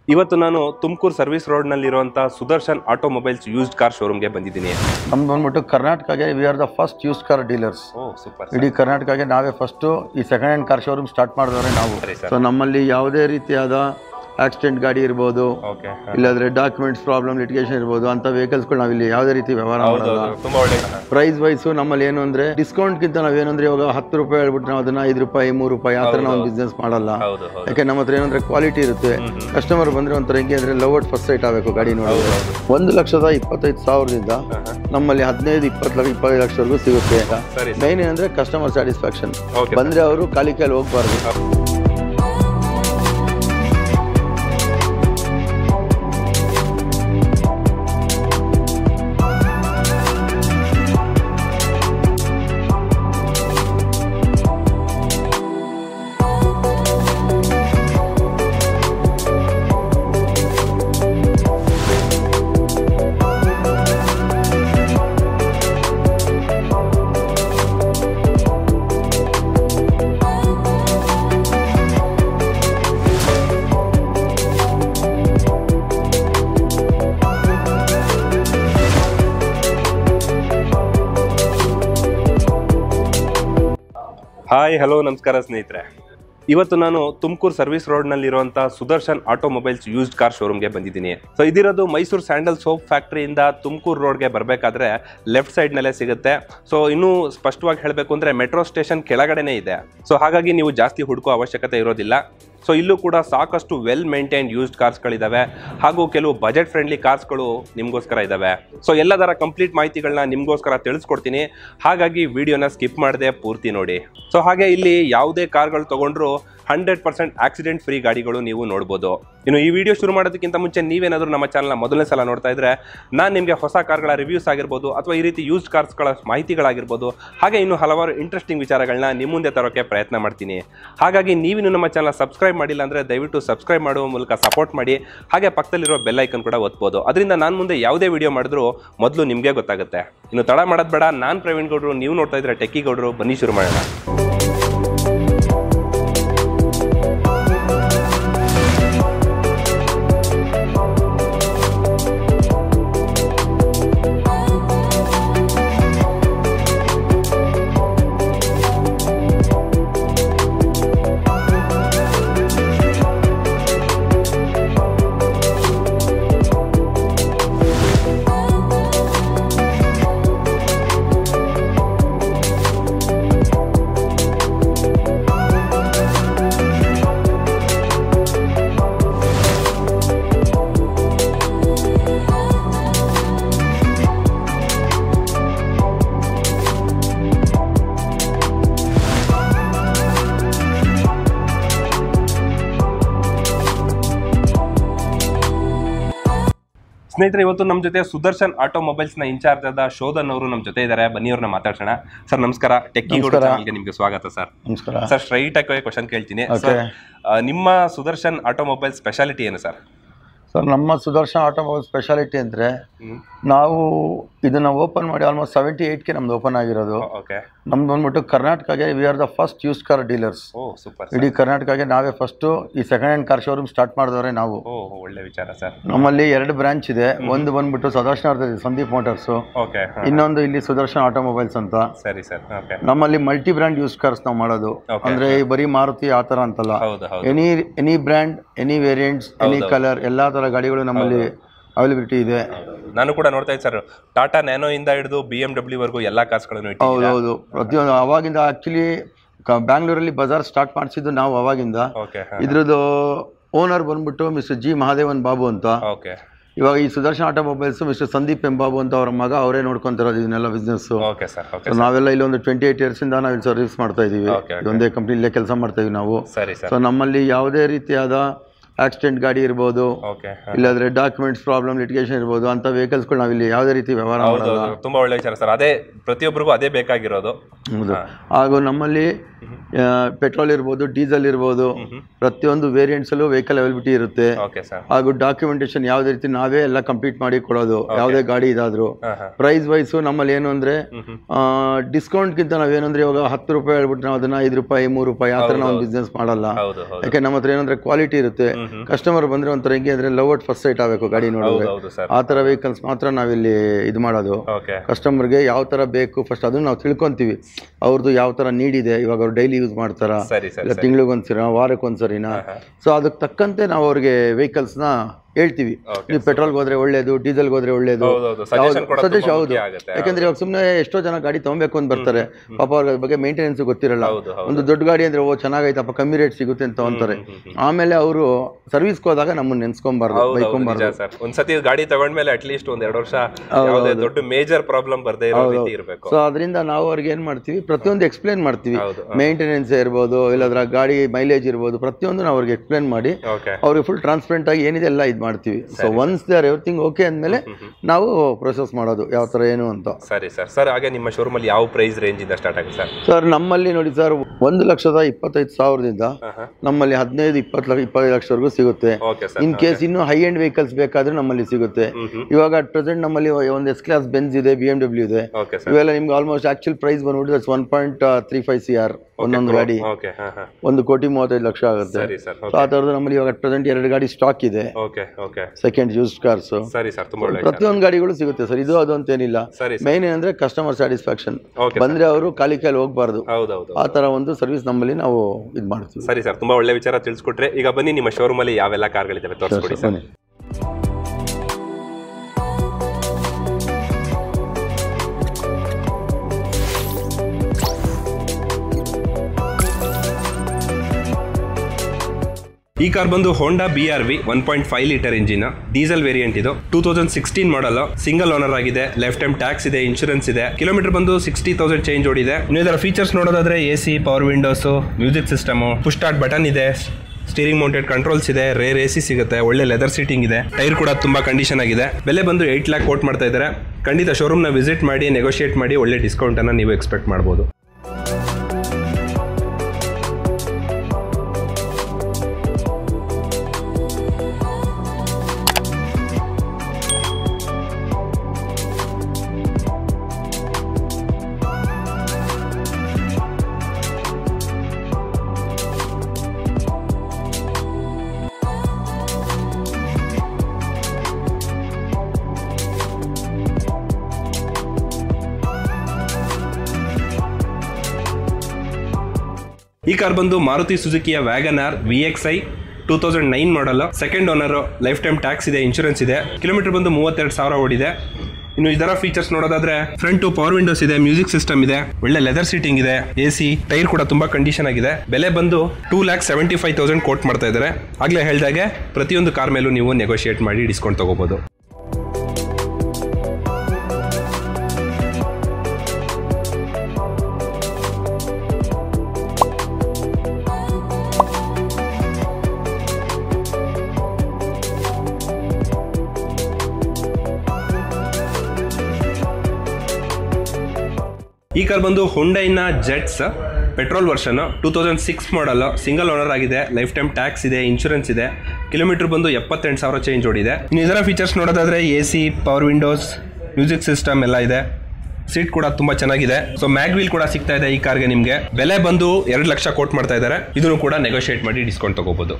ಇವತ್ತು ನಾನು ತುಮಕೂರು ಸರ್ವಿಸ್ ರೋಡ್ನಲ್ಲಿರುವಂಥ ಸುದರ್ಶನ್ ಆಟೋಮೊಬೈಲ್ಸ್ ಯೂಸ್ಡ್ ಕಾರ್ ಶೋರೂಮ್ಗೆ ಬಂದಿದ್ದೀನಿ ನಮ್ದು ಬಂದ್ಬಿಟ್ಟು ಕರ್ನಾಟಕಗೆ we are the first use car dealers oh super ಇಡೀ ಕರ್ನಾಟಕಗೆ ನಾವೇ ಫಸ್ಟು ಈ second hand car showroom start ಮಾಡಿದವ್ರೆ ನಾವು ಸರಿ ಸರ್ ಸೊ ನಮ್ಮಲ್ಲಿ ಯಾವುದೇ ರೀತಿಯಾದ ಆಕ್ಸಿಡೆಂಟ್ ಗಾಡಿ ಇರ್ಬೋದು ಓಕೆ ಇಲ್ಲಾಂದ್ರೆ ಡಾಕ್ಯುಮೆಂಟ್ಸ್ ಪ್ರಾಬ್ಲಮ್ ಲಿಟಿಗೇಷನ್ ಇರ್ಬೋದು ಅಂತ ವೆಹಿಕಲ್ಸ್ಗಳು ನಾವಿಲ್ಲಿ ಯಾವುದೇ ರೀತಿ ವ್ಯವಹಾರ ಹೌದು ಮಾಡಲ್ಲ ಹೌದು ತುಂಬಾ ಒಳ್ಳೆ ಪ್ರೈಸ್ ವೈಸು ನಮ್ಮಲ್ಲಿ ಏನು ಅಂದ್ರೆ ಡಿಸ್ಕೌಂಟ್ಗಿಂತ ನಾವೇನಂದ್ರೆ ಇವಾಗ ಹತ್ತು ರೂಪಾಯಿ ಹೇಳ್ಬಿಟ್ಟು ನಾವು ಅದನ್ನ ಐದು ರೂಪಾಯಿ ಮೂರು ರೂಪಾಯಿ ಆ ಥರ ನಾವು ಬಿಸ್ನೆಸ್ ಮಾಡಲ್ಲ ಹೌದು ಹೌದು ಯಾಕೆ ನಮ್ಮ ಹತ್ರ ಏನಂದ್ರೆ ಕ್ವಾಲಿಟಿ ಇರುತ್ತೆ ಕಸ್ಟಮರ್ ಬಂದ್ರೆ ಒಂಥರ ಹೆಂಗೆ ಅಂದ್ರೆ ಲವ್ ಅಟ್ ಫಸ್ಟ್ ಸೈಟ್ ಆಗಬೇಕು ಗಾಡಿ ನೋಡಿದ್ರೆ ಒಂದು ಲಕ್ಷದ ಇಪ್ಪತ್ತೈದು ಸಾವಿರದಿಂದ ನಮ್ಮಲ್ಲಿ ಹದಿನೈದು ಇಪ್ಪತ್ತು ಲಕ್ಷ ಇಪ್ಪತ್ತೈದು ಲಕ್ಷವರೆಗೂ ಸಿಗುತ್ತೆ ಸರಿ ಮೈನ್ ಏನಂದ್ರೆ ಕಸ್ಟಮರ್ ಸ್ಯಾಟಿಸ್ಫ್ಯಾಕ್ಷನ್ ಓಕೆ ಬಂದ್ರೆ ಅವರು ಖಾಲಿ ಕೈಲಿ ಹೋಗ್ಬಾರ್ದು ಹಾಯ್ ಹಲೋ ನಮಸ್ಕಾರ ಸ್ನೇಹಿತರೆ ಇವತ್ತು ನಾನು ತುಮಕೂರು ಸರ್ವಿಸ್ ರೋಡ್ನಲ್ಲಿರುವಂಥ ಸುದರ್ಶನ್ ಆಟೋಮೊಬೈಲ್ಸ್ ಯೂಸ್ಡ್ ಕಾರ್ ಶೋರೂಮ್ಗೆ ಬಂದಿದ್ದೀನಿ ಸೊ ಇದಿರೋದು ಮೈಸೂರು ಸ್ಯಾಂಡಲ್ ಸೋಪ್ ಫ್ಯಾಕ್ಟ್ರಿಯಿಂದ ತುಮಕೂರು ರೋಡ್ಗೆ ಬರಬೇಕಾದ್ರೆ ಲೆಫ್ಟ್ ಸೈಡ್ನಲ್ಲೇ ಸಿಗುತ್ತೆ ಸೊ ಇನ್ನೂ ಸ್ಪಷ್ಟವಾಗಿ ಹೇಳಬೇಕು ಅಂದರೆ ಮೆಟ್ರೋ ಸ್ಟೇಷನ್ ಕೆಳಗಡೆನೇ ಇದೆ ಸೊ ಹಾಗಾಗಿ ನೀವು ಜಾಸ್ತಿ ಹುಡುಕೋ ಅವಶ್ಯಕತೆ ಇರೋದಿಲ್ಲ ಸೊ ಇಲ್ಲೂ ಕೂಡ ಸಾಕಷ್ಟು ವೆಲ್ ಮೇಂಟೈನ್ಡ್ ಯೂಸ್ಡ್ ಕಾರ್ಸ್ಗಳಿದ್ದಾವೆ ಹಾಗೂ ಕೆಲವು ಬಜೆಟ್ ಫ್ರೆಂಡ್ಲಿ ಕಾರ್ಸ್ಗಳು ನಿಮಗೋಸ್ಕರ ಇದ್ದಾವೆ ಸೊ ಎಲ್ಲದರ ಕಂಪ್ಲೀಟ್ ಮಾಹಿತಿಗಳನ್ನ ನಿಮಗೋಸ್ಕರ ತಿಳಿಸ್ಕೊಡ್ತೀನಿ ಹಾಗಾಗಿ ವಿಡಿಯೋನ ಸ್ಕಿಪ್ ಮಾಡದೆ ಪೂರ್ತಿ ನೋಡಿ ಸೊ ಹಾಗೆ ಇಲ್ಲಿ ಯಾವುದೇ ಕಾರ್ಗಳು ತಗೊಂಡ್ರು ಹಂಡ್ರೆಡ್ ಪರ್ಸೆಂಟ್ ಆಕ್ಸಿಡೆಂಟ್ ಫ್ರೀ ಗಾಡಿಗಳು ನೀವು ನೋಡ್ಬೋದು ಇನ್ನು ಈ ವಿಡಿಯೋ ಶುರು ಮಾಡೋದಕ್ಕಿಂತ ಮುಂಚೆ ನೀವೇನಾದರೂ ನಮ್ಮ ಚಾನಲ್ನ ಮೊದಲನೇ ಸಲ ನೋಡ್ತಾ ಇದ್ರೆ ನಾನು ನಿಮಗೆ ಹೊಸ ಕಾರ್ಗಳ ರಿವ್ಯೂಸ್ ಆಗಿರ್ಬೋದು ಅಥವಾ ಈ ರೀತಿ ಯೂಸ್ಡ್ ಕಾರ್ಸ್ಗಳ ಮಾಹಿತಿಗಳಾಗಿರ್ಬೋದು ಹಾಗೆ ಇನ್ನು ಹಲವಾರು ಇಂಟ್ರೆಸ್ಟಿಂಗ್ ವಿಚಾರಗಳನ್ನ ನಿಮ್ಮ ಮುಂದೆ ತರೋಕ್ಕೆ ಪ್ರಯತ್ನ ಮಾಡ್ತೀನಿ ಹಾಗಾಗಿ ನೀವಿನ್ನು ನಮ್ಮ ಚಾನಲ್ ಸಬ್ಸ್ಕ್ರೈಬ್ ಮಾಡಿಲ್ಲ ಅಂದರೆ ದಯವಿಟ್ಟು ಸಬ್ಸ್ಕ್ರೈಬ್ ಮಾಡುವ ಮೂಲಕ ಸಪೋರ್ಟ್ ಮಾಡಿ ಹಾಗೆ ಪಕ್ಕದಲ್ಲಿರೋ ಬೆಲ್ ಐಕನ್ ಕೂಡ ಒತ್ಬೋದು ಅದರಿಂದ ನಾನು ಮುಂದೆ ಯಾವುದೇ ವಿಡಿಯೋ ಮಾಡಿದ್ರು ಮೊದಲು ನಿಮಗೆ ಗೊತ್ತಾಗುತ್ತೆ ಇನ್ನು ತಡ ಮಾಡೋದು ಬೇಡ ನಾನು ಪ್ರವೀಣ್ ಗೌಡ್ರು ನೀವು ನೋಡ್ತಾ ಇದ್ರೆ ಟೆಕ್ಕಿ ಗೌಡ್ರು ಬನ್ನಿ ಶುರು ಮಾಡೋಣ ಸ್ನೇಹಿತರೆ ಇವತ್ತು ನಮ್ಮ ಜೊತೆ ಸುದರ್ಶನ್ ಆಟೋಮೊಬೈಲ್ಸ್ ನ ಇನ್ಚಾರ್ಜ್ ಆದ ಶೋಧನ್ ಅವರು ನಮ್ಮ ಜೊತೆ ಇದ್ದಾರೆ ಬನ್ನಿ ಅವ್ರನ್ನ ಮಾತಾಡ್ಸೋಣ ಸರ್ ನಮಸ್ಕಾರ ಟೆಕ್ಕಿ ಗೌಡ ಚಾನಲ್ಗೆ ನಿಮ್ಗೆ ಸ್ವಾಗತ ಸರ್ ನಮಸ್ಕಾರ ಸರ್ ಸ್ಟ್ರೈಟ್ ಆಗಿ ಕ್ವಶನ್ ಕೇಳ್ತೀನಿ Okay. ಸರ್ ಆ, ನಿಮ್ಮ ಸುದರ್ಶನ್ ಆಟೋಮೊಬೈಲ್ ಸ್ಪೆಷಾಲಿಟಿ ಏನು ಸರ್ ಸರ್ ನಮ್ಮ ಸುದರ್ಶನ್ ಆಟೋಮೊಬೈಲ್ ಸ್ಪೆಷಾಲಿಟಿ ಅಂದರೆ ನಾವು ಇದನ್ನ ಓಪನ್ ಮಾಡಿ ಆಲ್ಮೋಸ್ಟ್ ಸೆವೆಂಟಿ ಏಯ್ಟ್ಗೆ ನಮ್ದು ಓಪನ್ ಆಗಿರೋದು ಓಕೆ ನಮ್ದು ಬಂದ್ಬಿಟ್ಟು ಕರ್ನಾಟಕಗೆ we are the first use car dealers oh super ಇಡೀ ಕರ್ನಾಟಕಗೆ ನಾವೇ ಫಸ್ಟು ಈ second hand car showroom start ಮಾಡಿದವ್ರೆ ನಾವು ಓ ಒಳ್ಳೆ ವಿಚಾರ ಸರ್ ನಮ್ಮಲ್ಲಿ ಎರಡು ಬ್ರಾಂಚ್ ಇದೆ ಒಂದು ಬಂದ್ಬಿಟ್ಟು ಸದಾಶಿವನಗರದಲ್ಲಿ ಸಂದೀಪ್ ಮೋಟಾರ್ಸು ಓಕೆ ಇನ್ನೊಂದು ಇಲ್ಲಿ ಸುದರ್ಶನ್ ಆಟೋಮೊಬೈಲ್ಸ್ ಅಂತ ಸರಿ ಸರ್ ಓಕೆ ನಮ್ಮಲ್ಲಿ ಮಲ್ಟಿ ಬ್ರ್ಯಾಂಡ್ ಯೂಸ್ ಕಾರ್ಸ್ ನಾವು ಮಾಡೋದು Okay. ಅಂದ್ರೆ ಈ ಬರೀ ಮಾರುತಿ ಆ ಥರ ಅಂತಲ್ಲ ಹೌದು ಹೌದು any any brand any variants any colour ಎಲ್ಲಾ ತರ ಗಾಡಿಗಳು ನಮ್ಮಲ್ಲಿ ಅವೈಲಬಿಲಿಟಿ ಇದೆ ನಾನು ಕೂಡ ನೋಡ್ತಾ ಇದ್ದೆ ಸರ್ ಟಾಟಾ ನ್ಯಾನೋ ಇಂದ ಹಿಡಿದು ಬಿ ಎಂ ಡಬ್ಲ್ಯೂ ವರ್ಗೂ ಎಲ್ಲಾ ಕಾರ್ಸ್ಗಳನ್ನು ಇಟ್ಟಿದ್ದೀರಾ ಹೌದೌದು ಪ್ರತಿಯೊಂದು ಅವಾಗಿಂದ ಆಕ್ಚುಲಿ ಬ್ಯಾಂಗ್ಳೂರಲ್ಲಿ ಬಜಾರ್ ಸ್ಟಾರ್ಟ್ ಮಾಡಿಸಿದ್ದು ನಾವು ಅವಾಗಿಂದ ಓಕೆ ಇದ್ರದ್ದು ಓನರ್ ಬಂದ್ಬಿಟ್ಟು ಮಿಸ್ಟರ್ ಜಿ ಮಹಾದೇವನ್ ಬಾಬು ಅಂತ ಓಕೆ ಇವಾಗ ಈ Sudarshan automobiles mister Sandeep M Babu ಅಂತ ಅವ್ರ ಮಗ ಅವರೇ ನೋಡ್ಕೊಂತಿರೋದು ಇದನ್ನೆಲ್ಲ ಬಿಸ್ನೆಸ್ ಓಕೆ ಸರ್ ಓಕೆ ನಾವೆಲ್ಲ ಇಲ್ಲಿ ಒಂದು ಟ್ವೆಂಟಿ ಏಟ್ ಇಯರ್ಸ್ ಇಂದ ನಾವು ಇಲ್ಲಿ ಸರ್ವಿಸ್ ಮಾಡ್ತಾ ಇದೀವಿ Okay, okay. ಒಂದೇ ಕಂಪ್ನಿಲೇ ಕೆಲಸ ಮಾಡ್ತಾ ಇದೀವಿ ನಾವು ಸರಿ ಸರ್ ಸೊ ನಮ್ಮಲ್ಲಿ ಯಾವುದೇ ರೀತಿಯಾದ ಆಕ್ಸಿಡೆಂಟ್ ಗಾಡಿ ಇರ್ಬೋದು ಓಕೆ ಇಲ್ಲಾಂದ್ರೆ ಡಾಕ್ಯುಮೆಂಟ್ಸ್ ಪ್ರಾಬ್ಲಮ್ ಲಿಟಿಗೇಷನ್ ಇರ್ಬೋದು ಅಂತ ವೆಹಿಕಲ್ಸ್ಗಳು ನಾವಿಲ್ಲಿ ಯಾವುದೇ ರೀತಿ ವ್ಯವಹಾರ ಹೌದು ಮಾಡಲ್ಲ ಹೌದು. ತುಂಬಾ ಒಳ್ಳೆ ವಿಚಾರ ಸರ್ ಅದೇ ಪ್ರತಿಯೊಬ್ಬರಿಗೂ ಅದೇ ಬೇಕಾಗಿರೋದು ಹೌದು ಹಾಗೂ ನಮ್ಮಲ್ಲಿ ಪೆಟ್ರೋಲ್ ಇರ್ಬೋದು ಡೀಸೆಲ್ ಇರ್ಬೋದು ಪ್ರತಿಯೊಂದು ವೇರಿಯಂಟ್ಸಲ್ಲೂ ವೆಹಿಕಲ್ ಅವೈಲಿಬಿಟಿ ಇರುತ್ತೆ ಓಕೆ ಸರ್ ಹಾಗೂ ಡಾಕ್ಯುಮೆಂಟೇಶನ್ ಯಾವುದೇ ರೀತಿ ನಾವೇ ಎಲ್ಲ ಕಂಪ್ಲೀಟ್ ಮಾಡಿ ಕೊಡೋದು ಯಾವುದೇ ಗಾಡಿ ಇದಾದ್ರು ಹಾ ಹಾ ಪ್ರೈಸ್ ವೈಸು ನಮ್ಮಲ್ಲಿ ಏನು ಅಂದ್ರೆ ಹ್ಮ್ ಹ್ಮ್ ಡಿಸ್ಕೌಂಟ್ಗಿಂತ ನಾವೇನಂದ್ರೆ ಇವಾಗ ಹತ್ತು ರೂಪಾಯಿ ಹೇಳ್ಬಿಟ್ಟು ನಾವು ಅದನ್ನ ಐದು ರೂಪಾಯಿ ಮೂರು ರೂಪಾಯಿ ಆ ಥರ ನಾವು ಬಿಸ್ನೆಸ್ ಮಾಡಲ್ಲ ಹೌದು ಹೌದು ಯಾಕೆ ನಮ್ಮ ಹತ್ರ ಏನಂದ್ರೆ ಕ್ವಾಲಿಟಿ ಇರುತ್ತೆ ಹ್ಮ್ ಹ್ಮ್ ಕಸ್ಟಮರ್ ಬಂದ್ರೆ ಒಂಥರ ಹೆಂಗೆ ಅಂದ್ರೆ ಲವ್ ಅಟ್ ಫಸ್ಟ್ ಸೈಟ್ ಆಗಬೇಕು ಗಾಡಿ ಹೌದು ನೋಡಿದ್ರೆ ಹೌದು ಸರ್ ಆ ಥರ ವೆಹಿಕಲ್ಸ್ ಮಾತ್ರ ನಾವಿಲ್ಲಿ ಇದು ಮಾಡೋದು ಓಕೆ ಕಸ್ಟಮರ್ಗೆ ಯಾವ ಥರ ಬೇಕು ಫಸ್ಟ್ ಅದನ್ನ ನಾವು ತಿಳ್ಕೊಂತೀವಿ ಅವ್ರದ್ದು ಯಾವ ಥರ ನೀಡ್ ಇದೆ ಇವಾಗ ಅವ್ರು ಡೈಲಿ ಯೂಸ್ ಮಾಡ್ತಾರ ಸರಿ ಸರಿ ಇಲ್ಲ ತಿಂಗಳಿಗೊಂದ್ಸರಿನ ವಾರಕ್ಕೊಂದ್ಸರಿನ ಹಾ. ಸೊ ಅದಕ್ಕೆ ತಕ್ಕಂತೆ ನಾವು ಅವ್ರಿಗೆ ವೆಹಿಕಲ್ಸ್ನ ಹೇಳ್ತೀವಿ Okay, ನೀವು ಪೆಟ್ರೋಲ್ಗೆ ಹೋದ್ರೆ ಒಳ್ಳೇದು ಡೀಸೆಲ್ಗೆ ಹೋದ್ರೆ ಒಳ್ಳೇದು ಹೌದೌದು ಸಜೆಷನ್ ಕೊಡೋದು ಸಜೆಷನ್ ತುಂಬಾ ಹೌದು ಮುಖ್ಯ ಆಗುತ್ತೆ ಯಾಕಂದ್ರೆ ಇವಾಗ ಸುಮ್ಮನೆ ಎಷ್ಟೋ ಜನ ಗಾಡಿ ತಗೊಬೇಕು ಅಂತ ಬರ್ತಾರೆ ಪಾಪ ಅವ್ರ ಬಗ್ಗೆ ಮೇಂಟೆನೆನ್ಸ್ ಗೊತ್ತಿರಲ್ಲ ಹೌದು ಹೌದು ಒಂದು ದೊಡ್ಡ ಗಾಡಿ ಅಂದ್ರೆ ಓ ಚೆನ್ನಾಗೈತಪ್ಪ ಕಮ್ಮಿ ರೇಟ್ ಸಿಗುತ್ತೆ ಅಂತ ಅಂತಾರೆ ಹ್ಮ್, ಹ್ಮ್, ಆಮೇಲೆ ಅವರು ಸರ್ವಿಸ್ಗೆ ಹೋದಾಗ ನಮ್ಮನ್ನ ನೆನ್ಸ್ಕೊಂಬಾರ್ದು ಹೌದು ಹೌದು ನಿಜ ಬೈಕೊಂಬಾರ್ದು ಸರ್ ಒಂದ್ಸತಿ ಗಾಡಿ ತಗೊಂಡ್ಮೇಲೆ ಅಟ್ಲೀಸ್ಟ್ ಒಂದ್ ಎರಡು ವರ್ಷ ಯಾವುದೇ ದೊಡ್ಡ ಮೇಜರ್ ಪ್ರಾಬ್ಲಮ್ ಬರ್ದೇ ಇರೋ ರೀತಿ ಇರಬೇಕು ಸೊ ಅದರಿಂದ ನಾವು ಅವ್ರಿಗೆ ಏನ್ ಮಾಡ್ತೀವಿ ಪ್ರತಿಯೊಂದು ಎಕ್ಸ್ಪ್ಲೇನ್ ಮಾಡ್ತೀವಿ ಹೌದು ಮೇಂಟೆನೆನ್ಸ್ ಇರ್ಬೋದು ಇಲ್ಲದ್ರ ಗಾಡಿ ಮೈಲೇಜ್ ಇರ್ಬೋದು ಪ್ರತಿಯೊಂದು ನಾವು ಅವ್ರಿಗೆ ಎಕ್ಸ್ಪ್ಲೇನ್ ಮಾಡಿ ಓಕೆ ಅವ್ರಿಗೆ ಫುಲ್ ಟ್ರಾನ್ಸ್ಪರೆಂಟ್ ಆಗಿ ಏನಿದೆ ಎಲ್ಲ ಇದು ಮಾಡ್ತೀವಿ so once they are everything okay ಅಂದಮೇಲೆ ನಾವು ಪ್ರೊಸೆಸ್ ಮಾಡೋದು ಯಾವ ಥರ ಏನು ಅಂತ ಸರಿ ಸರ್ ಸರ್ ಹಾಗೆ ನಿಮ್ಮ ಶೋರೂಮ್ ಅಲ್ಲಿ ಯಾವ ಪ್ರೈಸ್ ರೇಂಜ್ ಇಂದ ಸ್ಟಾರ್ಟ್ ಆಗುತ್ತೆ ಸರ್ ಸರ್ ನಮ್ಮಲ್ಲಿ ನೋಡಿ ಸರ್ ಒಂದು ಲಕ್ಷದ ಇಪ್ಪತ್ತೈದು ಸಾವಿರದಿಂದ ಹಾ ನಮ್ಮಲ್ಲಿ ಹದಿನೈದು ಇಪ್ಪತ್ತು ಲಕ್ಷ ಇಪ್ಪತ್ತೈದು ಲಕ್ಷವರೆಗೂ ಸಿಗುತ್ತೆ ಓಕೆ ಸರ್ ಇನ್ ಕೇಸ್ ಇನ್ನು ಹೈ ಎಂಡ್ ವೆಹಿಕಲ್ಸ್ ಬೇಕಾದ್ರೆ ನಮ್ಮಲ್ಲಿ ಸಿಗುತ್ತೆ ಹ್ಮ್ ಹ್ಮ್ ಇವಾಗ ಅಟ್ ಪ್ರೆಸೆಂಟ್ ನಮ್ಮಲ್ಲಿ ಒಂದು ಎಸ್ ಕ್ಲಾಸ್ ಬೆನ್ಸ್ ಇದೆ ಬಿ ಎಮ್ ಡಬ್ಲ್ಯೂ ಇದೆ ಓಕೆ ಸರ್ ಇವೆಲ್ಲ ನಿಮ್ಗೆ ಆಲ್ಮೋಸ್ಟ್ ಆಕ್ಚುಲ್ ಪ್ರೈಸ್ ಬಂದ್ಬಿಟ್ಟು one point three five C R ಒಂದೊಂದು ಗಾಡಿ ಓಕೆ ಹಾ ಹಾ ಒಂದು ಕೋಟಿ ಮೂವತ್ತೈದು ಲಕ್ಷ ಆಗುತ್ತೆ ಸರಿ ಸರ್ ಸೊ ಆ ಥರದ್ದು ನಮ್ಮಲ್ಲಿ ಇವಾಗ ಪ್ರೆಸೆಂಟ್ ಎರಡು ಗಾಡಿ ಸ್ಟಾಕ್ ಇದೆ okay okay second used cars ಸರಿ ಸರ್ ತುಂಬಾ ಒಳ್ಳೆ ಪ್ರತಿಯೊಂದು ಗಾಡಿಗಳು ಸಿಗುತ್ತೆ ಸರ್ ಇದು ಅದು ಅಂತೇನಿಲ್ಲ ಸರಿ ಸರ್ ಮೈನ್ ಏನಂದ್ರೆ ಕಸ್ಟಮರ್ ಸ್ಯಾಟಿಸ್ಫ್ಯಾಕ್ಷನ್ ಓಕೆ ಬಂದ್ರೆ ಅವರು ಖಾಲಿ ಕೈಲಿ ಹೋಗ್ಬಾರ್ದು ಹೌದೌದು ಆ ತರ ಒಂದು ಸರ್ವಿಸ್ ನಮ್ಮಲ್ಲಿ ನಾವು ಇದು ಮಾಡ್ತೀವಿ ಸರಿ ಸರ್ ತುಂಬಾ ಒಳ್ಳೆ ವಿಚಾರ ತಿಳಿಸ್ಕೊಟ್ರೆ ಈಗ ಬನ್ನಿ ನಿಮ್ಮ ಶೋರೂಮ್ ಅಲ್ಲಿ ಯಾವೆಲ್ಲ ಕಾರ್ಗಳಿದ್ದಾವೆ ತೋರಿಸ್ಕೊಡಿ ಸರ್ ಬನ್ನಿ ಈ ಕಾರ್ ಬಂದು Honda B R V one point five litre engine diesel variant ಇದು two thousand sixteen model single owner ಆಗಿದೆ ಲೈಫ್ ಟೈಮ್ ಟ್ಯಾಕ್ಸ್ ಇದೆ ಇನ್ಶೂರೆನ್ಸ್ ಇದೆ ಕಿಲೋಮೀಟರ್ ಬಂದು ಸಿಕ್ಸ್ಟಿ ತೌಸಂಡ್ ಚೇಂಜ್ ಓಡಿದೆ ನೀವು ಇದರ ಫೀಚರ್ಸ್ ನೋಡೋದಾದ್ರೆ A C power windows music system push start button ಇದೆ ಸ್ಟೀರಿಂಗ್ ಮೌಂಟೆಡ್ ಕಂಟ್ರೋಲ್ಸ್ ಇದೆ ರೇರ್ ಎ ಸಿ ಸಿಗುತ್ತೆ ಒಳ್ಳೆ ಲೆದರ್ ಸೀಟಿಂಗ್ ಇದೆ ಟೈರ್ ಕೂಡ ತುಂಬಾ ಕಂಡೀಷನ್ ಆಗಿದೆ ಬೆಲೆ ಬಂದು ಏಟ್ ಲ್ಯಾಕ್ ಕೋಟ್ ಮಾಡ್ತಾ ಇದ್ದಾರೆ ಖಂಡಿತ ಶೋರೂಮ್ನ ವಿಸಿಟ್ ಮಾಡಿ ನೆಗೋಷಿಯೇಟ್ ಮಾಡಿ ಒಳ್ಳೆ ಡಿಸ್ಕೌಂಟ್ ಅನ್ನ ನೀವು ಎಕ್ಸ್ಪೆಕ್ಟ್ ಮಾಡ್ಬೋದು ಈ ಕಾರ್ ಬಂದು ಮಾರುತಿ ಸುಜುಕಿಯ wagon R V X I two thousand nine model second owner lifetime tax ಇದೆ ಇನ್ಶೂರೆನ್ಸ್ ಇದೆ ಕಿಲೋಮೀಟರ್ ಬಂದು ಮೂವತ್ತೆರಡು ಸಾವಿರ ಓಡಿದೆ ಇನ್ನು ಇದರ ಫೀಚರ್ಸ್ ನೋಡೋದಾದ್ರೆ ಫ್ರಂಟ್ ಪವರ್ ವಿಂಡೋಸ್ ಇದೆ ಮ್ಯೂಸಿಕ್ ಸಿಸ್ಟಮ್ ಇದೆ ಒಳ್ಳೆ ಲೆದರ್ ಸೀಟಿಂಗ್ ಇದೆ ಎ ಸಿ ಟೈರ್ ಕೂಡ ತುಂಬಾ ಕಂಡೀಷನ್ ಆಗಿದೆ ಬೆಲೆ ಬಂದು two lakh seventy five thousand quote ಮಾಡ್ತಾ ಇದ್ದಾರೆ ಆಗ್ಲೇ ಹೇಳ್ದಾಗೆ ಪ್ರತಿಯೊಂದು ಕಾರ್ ಮೇಲೂ ನೀವು ನೆಗೋಷಿಯೇಟ್ ಮಾಡಿ ಡಿಸ್ಕೌಂಟ್ ತಗೋಬಹುದು ಈ ಕಾರ್ ಬಂದು ಹುಂಡೈನ Getz petrol version two thousand six model single owner ಆಗಿದೆ ಲೈಫ್ ಟೈಮ್ ಟ್ಯಾಕ್ಸ್ ಇದೆ ಇನ್ಶೂರೆನ್ಸ್ ಇದೆ ಕಿಲೋಮೀಟರ್ ಬಂದು ಎಪ್ಪತ್ತೆಂಟು ಸಾವಿರ ಚೇಂಜ್ ಓಡಿದೆ ಇನ್ನು ಇದರ ಫೀಚರ್ಸ್ ನೋಡೋದಾದ್ರೆ A C power windows music system ಎಲ್ಲ ಇದೆ ಸೀಟ್ ಕೂಡ ತುಂಬಾ ಚೆನ್ನಾಗಿದೆ ಸೊ ಮ್ಯಾಗ್ ವೀಲ್ ಕೂಡ ಸಿಗ್ತಾ ಇದೆ ಈ ಕಾರ್ಗೆ ನಿಮಗೆ ಬೆಲೆ ಬಂದು ಎರಡು ಲಕ್ಷ ಕೋಟ್ ಮಾಡ್ತಾ ಇದ್ದಾರೆ ಇದನ್ನು ಕೂಡ ನೆಗೋಷಿಯೇಟ್ ಮಾಡಿ ಡಿಸ್ಕೌಂಟ್ ತಗೋಬಹುದು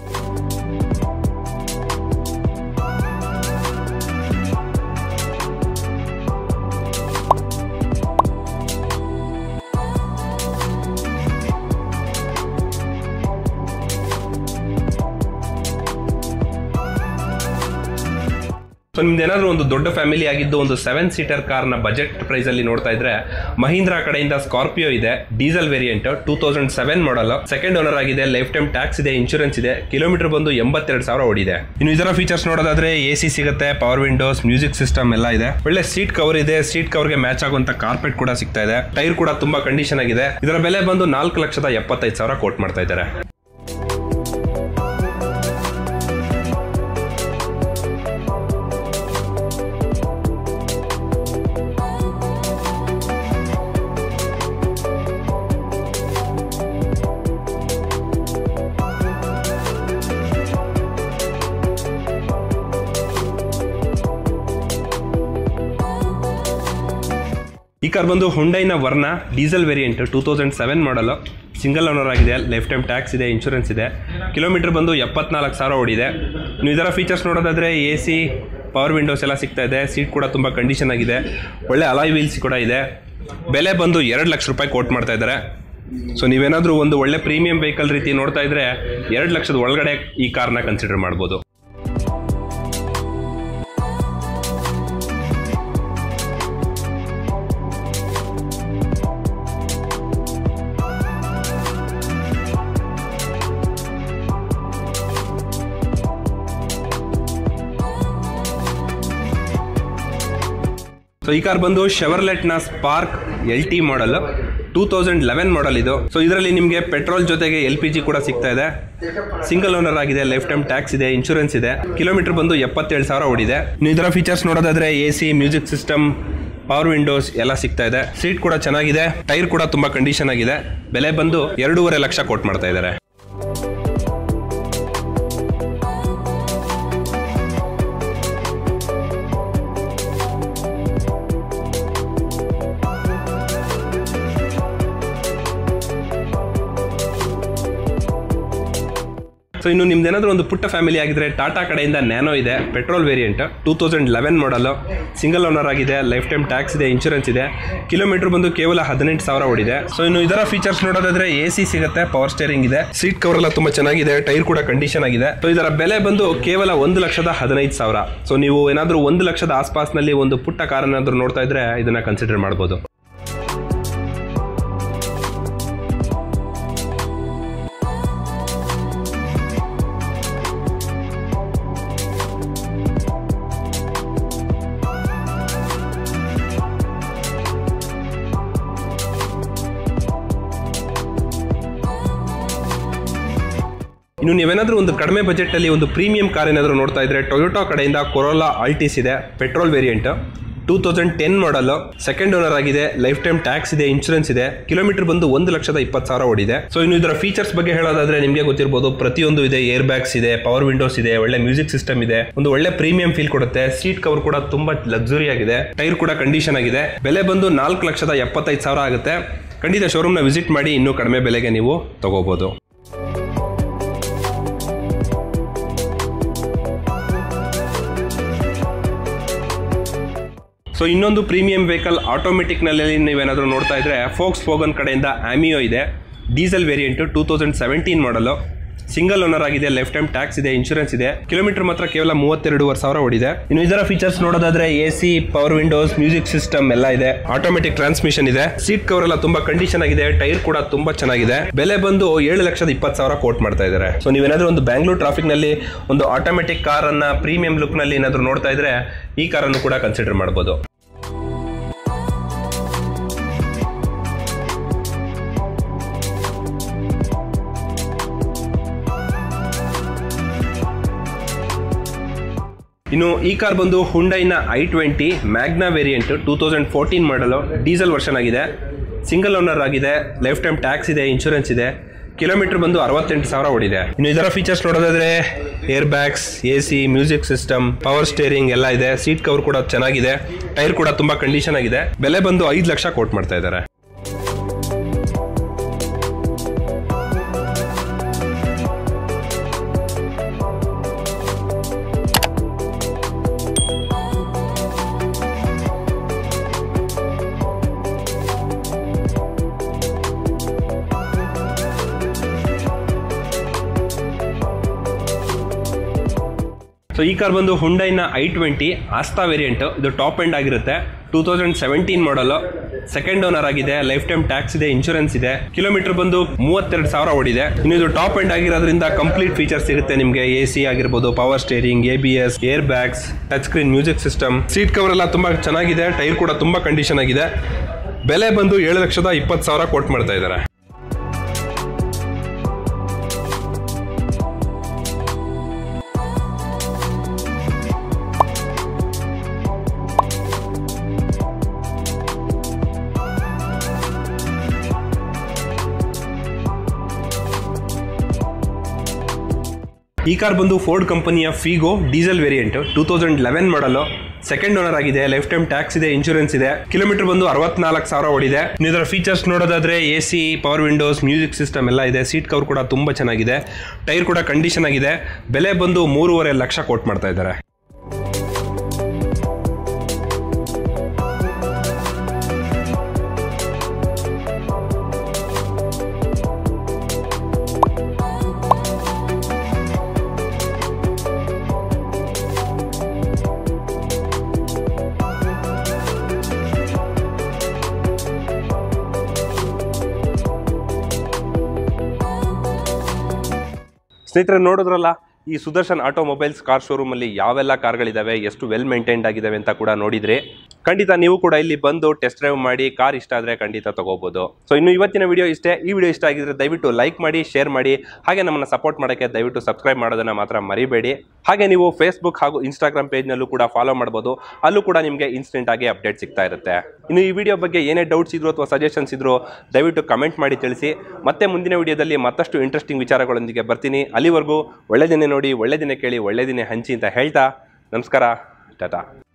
ಸೊ ನಿಮ್ದು ಏನಾದ್ರು ಒಂದು ದೊಡ್ಡ ಫ್ಯಾಮಿಲಿ ಆಗಿದ್ದು ಒಂದು ಸೆವೆನ್ ಸೀಟರ್ ಕಾರ್ನ ಬಜೆಟ್ ಪ್ರೈಸ್ ಅಲ್ಲಿ ನೋಡ್ತಾ ಇದ್ರೆ ಮಹೀಂದ್ರ ಕಡೆಯಿಂದ ಸ್ಕಾರ್ಪಿಯೋ ಇದೆ diesel variant two thousand seven model second owner ಆಗಿದೆ ಲೈಫ್ ಟೈಮ್ ಟ್ಯಾಕ್ಸ್ ಇದೆ ಇನ್ಶೂರೆನ್ಸ್ ಇದೆ ಕಿಲೋಮೀಟರ್ ಬಂದು ಎಂಬತ್ತೆರಡು ಸಾವಿರ ಓಡಿದೆ ಇನ್ನು ಇದರ ಫೀಚರ್ಸ್ ನೋಡೋದಾದ್ರೆ ಎ ಸಿ ಸಿಗುತ್ತೆ ಪವರ್ ವಿಂಡೋಸ್ ಮ್ಯೂಸಿಕ್ ಸಿಸ್ಟಮ್ ಎಲ್ಲ ಇದೆ ಒಳ್ಳೆ ಸೀಟ್ ಕವರ್ ಇದೆ ಸೀಟ್ ಕವರ್ಗೆ ಮ್ಯಾಚ್ ಆಗುವಂತ ಕಾರ್ಪೆಟ್ ಕೂಡ ಸಿಗ್ತಾ ಇದೆ ಟೈರ್ ಕೂಡ ತುಂಬಾ ಕಂಡೀಷನ್ ಆಗಿದೆ ಇದರ ಬೆಲೆ ಬಂದು ನಾಲ್ಕು ಲಕ್ಷದ ಎಪ್ಪತ್ತೈದು ಸಾವಿರ ಕೋಟ್ ಮಾಡ್ತಾ ಇದ್ದಾರೆ ಈ ಕಾರ್ ಬಂದು ಹುಂಡೈನ Verna diesel variant two thousand seven model single owner ಆಗಿದೆ ಲೈಫ್ ಟೈಮ್ ಟ್ಯಾಕ್ಸ್ ಇದೆ ಇನ್ಶೂರೆನ್ಸ್ ಇದೆ ಕಿಲೋಮೀಟರ್ ಬಂದು ಎಪ್ಪತ್ನಾಲ್ಕು ಸಾವಿರ ಓಡಿದೆ ನೀವು ಇದರ ಫೀಚರ್ಸ್ ನೋಡೋದಾದರೆ ಎ ಸಿ ಪವರ್ ವಿಂಡೋಸ್ ಎಲ್ಲ ಸಿಗ್ತಾ ಇದೆ ಸೀಟ್ ಕೂಡ ತುಂಬ ಕಂಡೀಷನ್ ಆಗಿದೆ ಒಳ್ಳೆ ಅಲಾಯ್ ವೀಲ್ಸ್ ಕೂಡ ಇದೆ ಬೆಲೆ ಬಂದು ಎರಡು ಲಕ್ಷ ರೂಪಾಯಿ ಕೋಟ್ ಮಾಡ್ತಾ ಇದ್ದಾರೆ ಸೊ ನೀವೇನಾದರೂ ಒಂದು ಒಳ್ಳೆ ಪ್ರೀಮಿಯಂ ವೆಹಿಕಲ್ ರೀತಿ ನೋಡ್ತಾ ಇದ್ರೆ ಎರಡು ಲಕ್ಷದ ಒಳಗಡೆ ಈ ಕಾರ್ನ ಕನ್ಸಿಡರ್ ಮಾಡ್ಬೋದು ಸೊ ಈ ಕಾರ್ ಬಂದು ಶೆವರ್ಲೆಟ್ನ Spark L T model two thousand eleven model ಇದು ಸೊ ಇದರಲ್ಲಿ ನಿಮಗೆ ಪೆಟ್ರೋಲ್ ಜೊತೆಗೆ ಎಲ್ ಪಿ ಜಿ ಕೂಡ ಸಿಗ್ತಾ ಇದೆ ಸಿಂಗಲ್ ಓನರ್ ಆಗಿದೆ ಲೈಫ್ ಟೈಮ್ ಟ್ಯಾಕ್ಸ್ ಇದೆ ಇನ್ಶೂರೆನ್ಸ್ ಇದೆ ಕಿಲೋಮೀಟರ್ ಬಂದು ಎಪ್ಪತ್ತೇಳು ಸಾವಿರ ಓಡಿದೆ ನೀವು ಇದರ ಫೀಚರ್ಸ್ ನೋಡೋದಾದ್ರೆ A C music system power windows ಎಲ್ಲ ಸಿಗ್ತಾ ಇದೆ ಸೀಟ್ ಕೂಡ ಚೆನ್ನಾಗಿದೆ ಟೈರ್ ಕೂಡ ತುಂಬಾ ಕಂಡೀಷನ್ ಆಗಿದೆ ಬೆಲೆ ಬಂದು ಎರಡೂವರೆ ಲಕ್ಷ ಕೋಟ್ ಮಾಡ್ತಾ ಇದ್ದಾರೆ ಸೊ ಇನ್ನು ನಿಮ್ದೇನಾದ್ರೂ ಒಂದು ಪುಟ್ಟ ಫ್ಯಾಮಿಲಿ ಆಗಿದ್ರೆ ಟಾಟಾ ಕಡೆಯಿಂದ ನ್ಯಾನೋ ಇದೆ petrol variant two thousand eleven model single owner ಆಗಿದೆ ಲೈಫ್ ಟೈಮ್ ಟ್ಯಾಕ್ಸ್ ಇದೆ ಇನ್ಶೂರೆನ್ಸ್ ಇದೆ ಕಿಲೋಮೀಟರ್ ಬಂದು ಕೇವಲ ಹದಿನೆಂಟು ಸಾವಿರ ಓಡಿದೆ ಸೊ ಇನ್ನು ಇದರ ಫೀಚರ್ಸ್ ನೋಡೋದಾದ್ರೆ ಎ ಸಿ ಸಿಗುತ್ತೆ ಪವರ್ ಸ್ಟೇರಿಂಗ್ ಇದೆ ಸೀಟ್ ಕವರ್ ಎಲ್ಲ ತುಂಬಾ ಚೆನ್ನಾಗಿದೆ ಟೈರ್ ಕೂಡ ಕಂಡೀಷನ್ ಆಗಿದೆ ಸೊ ಇದರ ಬೆಲೆ ಬಂದು ಕೇವಲ ಒಂದು ಲಕ್ಷದ ಹದಿನೈದು ಸಾವಿರ ಸೊ ನೀವು ಏನಾದ್ರೂ ಒಂದು ಲಕ್ಷದ ಆಸ್ಪಾಸ್ನಲ್ಲಿ ಒಂದು ಪುಟ್ಟ ಕಾರ್ ಏನಾದ್ರೂ ನೋಡ್ತಾ ಇದ್ರೆ ಇದನ್ನ ಕನ್ಸಿಡರ್ ಮಾಡ್ಬೋದು ಇನ್ನು ನೀವೇನಾದ್ರೂ ಒಂದು ಕಡಿಮೆ ಬಜೆಟ್ ಅಲ್ಲಿ ಒಂದು ಪ್ರೀಮಿಯಂ ಕಾರ್ ಏನಾದರೂ ನೋಡ್ತಾ ಇದ್ರೆ ಟೊಯೋಟಾ ಕಡೆಯಿಂದ ಕೊರೋಲಾ ಆಲ್ಟಿಸ್ ಇದೆ petrol variant two thousand ten model second owner ಆಗಿದೆ ಲೈಫ್ ಟೈಮ್ ಟ್ಯಾಕ್ಸ್ ಇದೆ ಇನ್ಶೂರೆನ್ಸ್ ಇದೆ ಕಿಲೋಮೀಟರ್ ಬಂದು ಒಂದು ಲಕ್ಷದ ಇಪ್ಪತ್ತು ಸಾವಿರ ಓಡಿದೆ ಸೊ ಇನ್ನು ಇದರ ಫೀಚರ್ಸ್ ಬಗ್ಗೆ ಹೇಳೋದಾದ್ರೆ ನಿಮಗೆ ಗೊತ್ತಿರಬಹುದು ಪ್ರತಿಯೊಂದು ಇದೆ ಏರ್ ಬ್ಯಾಗ್ಸ್ ಇದೆ ಪವರ್ ವಿಂಡೋಸ್ ಇದೆ ಒಳ್ಳೆ ಮ್ಯೂಸಿಕ್ ಸಿಸ್ಟಮ್ ಇದೆ ಒಂದು ಒಳ್ಳೆ ಪ್ರೀಮಿಯಂ ಫೀಲ್ ಕೊಡುತ್ತೆ ಸೀಟ್ ಕವರ್ ಕೂಡ ತುಂಬಾ ಲಕ್ಸುರಿ ಆಗಿದೆ ಟೈರ್ ಕೂಡ ಕಂಡೀಷನ್ ಆಗಿದೆ ಬೆಲೆ ಬಂದು ನಾಲ್ಕು ಲಕ್ಷದ ಎಪ್ಪತ್ತೈದು ಸಾವಿರ ಆಗುತ್ತೆ ಖಂಡಿತ ಶೋರೂಮ್ನ ವಿಸಿಟ್ ಮಾಡಿ ಇನ್ನೂ ಕಡಿಮೆ ಬೆಲೆಗೆ ನೀವು ತಗೋಬಹುದು ಸೊ ಇನ್ನೊಂದು ಪ್ರೀಮಿಯಂ ವೆಹಿಕಲ್ ಆಟೋಮೆಟಿಕ್ನಲ್ಲಿ ನೀವೇನಾದರೂ ನೋಡ್ತಾ ಇದ್ರೆ ಫೋಕ್ಸ್ ಫೋಗನ್ ಕಡೆಯಿಂದ ಆಮಿಯೋ ಇದೆ diesel variant two thousand seventeen model single owner ಆಗಿದೆ ಲೈಫ್ ಟೈಮ್ ಟ್ಯಾಕ್ಸ್ ಇದೆ ಇನ್ಶೂರೆನ್ಸ್ ಇದೆ ಕಿಲೋಮೀಟರ್ ಮಾತ್ರ ಕೇವಲ ಮೂವತ್ತೆರಡುವರೆ ಸಾವಿರ ಓಡಿದೆ ಇನ್ನು ಇದರ ಫೀಚರ್ಸ್ ನೋಡೋದಾದ್ರೆ A C power windows music system ಎಲ್ಲ ಇದೆ ಆಟೋಮೆಟಿಕ್ ಟ್ರಾನ್ಸ್ಮಿಷನ್ ಇದೆ ಸೀಟ್ ಕವರ್ ಎಲ್ಲ ತುಂಬಾ ಕಂಡೀಷನ್ ಆಗಿದೆ ಟೈರ್ ಕೂಡ ತುಂಬಾ ಚೆನ್ನಾಗಿದೆ ಬೆಲೆ ಬಂದು ಏಳು ಲಕ್ಷದ ಇಪ್ಪತ್ತು ಸಾವಿರ ಕೋಟ್ ಮಾಡ್ತಾ ಇದ್ದಾರೆ ಸೊ ನೀವೇನಾದ್ರೂ ಒಂದು ಬ್ಯಾಂಗ್ಳೂರ್ ಟ್ರಾಫಿಕ್ ನಲ್ಲಿ ಒಂದು ಆಟೋಮೆಟಿಕ್ ಕಾರ್ ಅನ್ನ ಪ್ರೀಮಿಯಂ ಲುಕ್ ನಲ್ಲಿ ಏನಾದ್ರು ನೋಡ್ತಾ ಇದ್ರೆ ಈ ಕಾರನ್ನು ಕೂಡ ಕನ್ಸಿಡರ್ ಮಾಡಬಹುದು ಇನ್ನು ಈ ಕಾರ್ ಬಂದು ಹುಂಡೈನ I twenty Magna variant two thousand fourteen model diesel version ಆಗಿದೆ ಸಿಂಗಲ್ ಓನರ್ ಆಗಿದೆ ಲೈಫ್ ಟೈಮ್ ಟ್ಯಾಕ್ಸ್ ಇದೆ ಇನ್ಶೂರೆನ್ಸ್ ಇದೆ ಕಿಲೋಮೀಟರ್ ಬಂದು ಅರವತ್ತೆಂಟು ಸಾವಿರ ಓಡಿದೆ ಇನ್ನು ಇದರ ಫೀಚರ್ಸ್ ನೋಡೋದಾದ್ರೆ air bags A C music system power steering ಎಲ್ಲ ಇದೆ ಸೀಟ್ ಕವರ್ ಕೂಡ ಚೆನ್ನಾಗಿದೆ ಟೈರ್ ಕೂಡ ತುಂಬಾ ಕಂಡೀಷನ್ ಆಗಿದೆ ಬೆಲೆ ಬಂದು ಐದು ಲಕ್ಷ ಕೋಟ್ ಮಾಡ್ತಾ ಇದ್ದಾರೆ ಸೊ ಈ ಕಾರ್ ಬಂದು ಹುಂಡೈನ ಐ ಟ್ವೆಂಟಿ ಆಸ್ತಾ ವೇರಿಯಂಟ್ ಇದು ಟಾಪ್ ಎಂಡ್ ಆಗಿರುತ್ತೆ two thousand seventeen model second owner ಆಗಿದೆ ಲೈಫ್ ಟೈಮ್ ಟ್ಯಾಕ್ಸ್ ಇದೆ ಇನ್ಶೂರೆನ್ಸ್ ಇದೆ ಕಿಲೋಮೀಟರ್ ಬಂದು ಮೂವತ್ತೆರಡು ಸಾವಿರ ಓಡಿದೆ ಇನ್ನು ಇದು ಟಾಪ್ ಎಂಡ್ ಆಗಿರೋದ್ರಿಂದ ಕಂಪ್ಲೀಟ್ ಫೀಚರ್ಸ್ ಸಿಗುತ್ತೆ ನಿಮಗೆ ಎ ಸಿ ಆಗಿರ್ಬೋದು power steering A B S air bags touch screen music system seat cover ಎಲ್ಲ ತುಂಬಾ ಚೆನ್ನಾಗಿದೆ ಟೈರ್ ಕೂಡ ತುಂಬಾ ಕಂಡೀಷನ್ ಆಗಿದೆ ಬೆಲೆ ಬಂದು ಏಳು ಲಕ್ಷದ ಇಪ್ಪತ್ತು ಸಾವಿರ ಕೋಟ್ ಮಾಡ್ತಾ ಇದ್ದಾರೆ ಈ ಕಾರ್ ಬಂದು ಫೋರ್ಡ್ ಕಂಪನಿಯ Figo diesel variant two thousand eleven model second owner ಆಗಿದೆ ಲೈಫ್ ಟೈಮ್ ಟ್ಯಾಕ್ಸ್ ಇದೆ ಇನ್ಶೂರೆನ್ಸ್ ಇದೆ ಕಿಲೋಮೀಟರ್ ಬಂದು ಅರವತ್ನಾಲ್ಕು ಸಾವಿರ ಓಡಿದೆ ನೀವು ಇದರ ಫೀಚರ್ಸ್ ನೋಡೋದಾದ್ರೆ A C power windows music system ಎಲ್ಲ ಇದೆ ಸೀಟ್ ಕವರ್ ಕೂಡ ತುಂಬ ಚೆನ್ನಾಗಿದೆ ಟೈರ್ ಕೂಡ ಕಂಡೀಷನ್ ಆಗಿದೆ ಬೆಲೆ ಬಂದು ಮೂರುವರೆ ಲಕ್ಷ ಕೋಟ್ ಮಾಡ್ತಾ ಇದ್ದಾರೆ ಸ್ನೇಹಿತರೆ ನೋಡಿದ್ರಲ್ಲ ಈ ಸುದರ್ಶನ್ ಆಟೋಮೊಬೈಲ್ಸ್ ಕಾರ್ ಶೋರೂಮಲ್ಲಿ ಯಾವೆಲ್ಲ ಕಾರ್ಗಳಿದಾವೆ ಎಷ್ಟು ವೆಲ್ ಮೇಂಟೈನ್ಡ್ ಆಗಿದ್ದಾವೆ ಅಂತ ಕೂಡ ನೋಡಿದ್ರಿ ಖಂಡಿತ ನೀವು ಕೂಡ ಇಲ್ಲಿ ಬಂದು ಟೆಸ್ಟ್ ಡ್ರೈವ್ ಮಾಡಿ ಕಾರ್ ಇಷ್ಟ ಆದರೆ ಖಂಡಿತ ತಗೋಬಹುದು ಸೊ ಇನ್ನು ಇವತ್ತಿನ ವಿಡಿಯೋ ಇಷ್ಟೇ ಈ ವಿಡಿಯೋ ಇಷ್ಟ ಆಗಿದ್ರೆ ದಯವಿಟ್ಟು ಲೈಕ್ ಮಾಡಿ ಶೇರ್ ಮಾಡಿ ಹಾಗೆ ನಮ್ಮನ್ನು ಸಪೋರ್ಟ್ ಮಾಡೋಕ್ಕೆ ದಯವಿಟ್ಟು ಸಬ್ಸ್ಕ್ರೈಬ್ ಮಾಡೋದನ್ನ ಮಾತ್ರ ಮರಿಬೇಡಿ ಹಾಗೆ ನೀವು ಫೇಸ್ಬುಕ್ ಹಾಗೂ ಇನ್ಸ್ಟಾಗ್ರಾಮ್ ಪೇಜ್ನಲ್ಲೂ ಕೂಡ ಫಾಲೋ ಮಾಡ್ಬೋದು ಅಲ್ಲೂ ಕೂಡ ನಿಮಗೆ ಇನ್ಸ್ಟೆಂಟ್ ಆಗಿ ಅಪ್ಡೇಟ್ ಸಿಗ್ತಾ ಇರುತ್ತೆ ಇನ್ನು ಈ ವಿಡಿಯೋ ಬಗ್ಗೆ ಏನೇ ಡೌಟ್ಸ್ ಇದ್ರು ಅಥವಾ ಸಜೆಷನ್ಸ್ ಇದ್ರು ದಯವಿಟ್ಟು ಕಮೆಂಟ್ ಮಾಡಿ ತಿಳಿಸಿ ಮತ್ತೆ ಮುಂದಿನ ವಿಡಿಯೋದಲ್ಲಿ ಮತ್ತಷ್ಟು ಇಂಟ್ರೆಸ್ಟಿಂಗ್ ವಿಚಾರಗಳೊಂದಿಗೆ ಬರ್ತೀನಿ ಅಲ್ಲಿವರೆಗೂ ಒಳ್ಳೆ ದಿನ ನೋಡಿ ಒಳ್ಳೆ ದಿನ ಕೇಳಿ ಒಳ್ಳೆ ದಿನ ಹಂಚಿ ಅಂತ ಹೇಳ್ತಾ ನಮಸ್ಕಾರ ಟಾಟಾ